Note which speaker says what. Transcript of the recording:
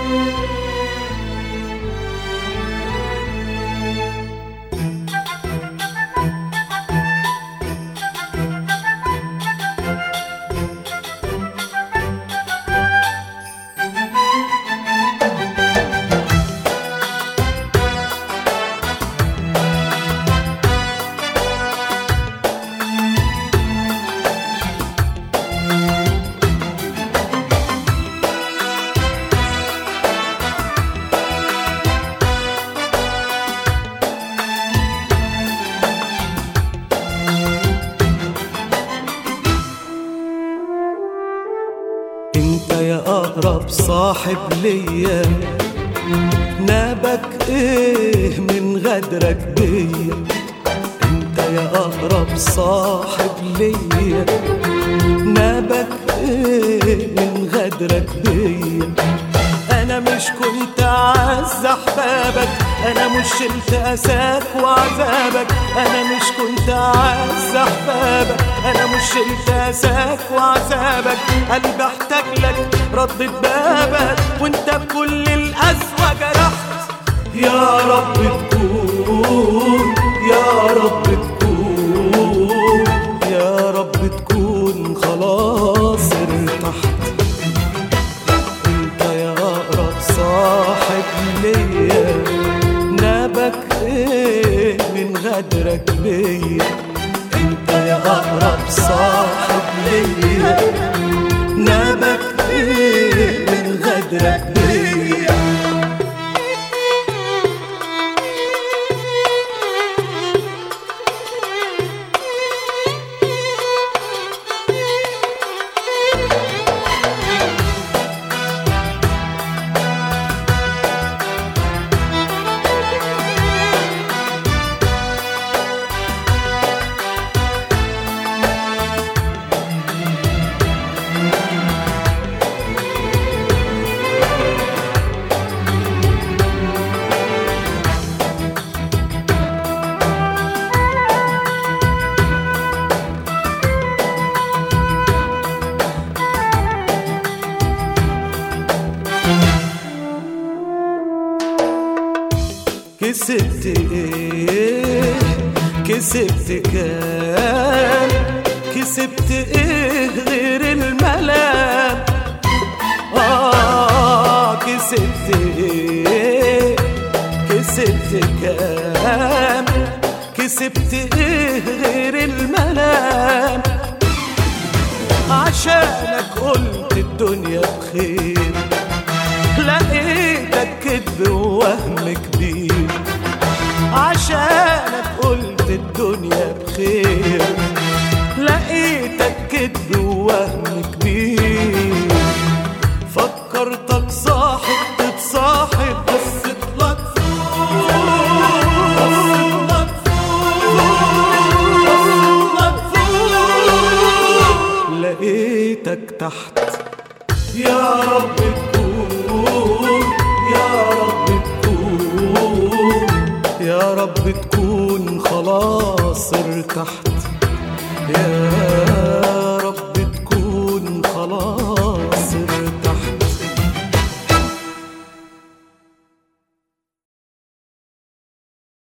Speaker 1: انت يا اقرب صاحب ليا نابك ايه من غدرك بيا انت يا اقرب صاحب ليا نابك ايه من غدرك بيا انا مش كنت اعز احبابك انا مش شلت اساك وعذابك انا مش كنت اعز احبابك انا مش شلت اساك وعذابك قلبي احتاج لك ردت بابك وانت بكل القسوة جرحت يا رب تكون يا رب تكون يا رب تكون خلاص ارتحت انت يا اقرب صاحب ليا نابك ايه من غدرك بيا انت يا اقرب صاحب ليا نابك ايه من غدرك بيا كسبت ايه كسبت كام كسبت ايه غير الملام اه كسبت ايه كسبت كام كسبت ايه غير الملام عشانك قلت الدنيا بخير لقيتك كذب ووهم كبير عشانك قلت الدنيا بخير لقيتك كذب ووهم كبير فكرتك صاحب تتصاحب بس طلعت لقيتك تحت يا رب تكون يا رب تكون يا رب تكون خلاص ارتحت يا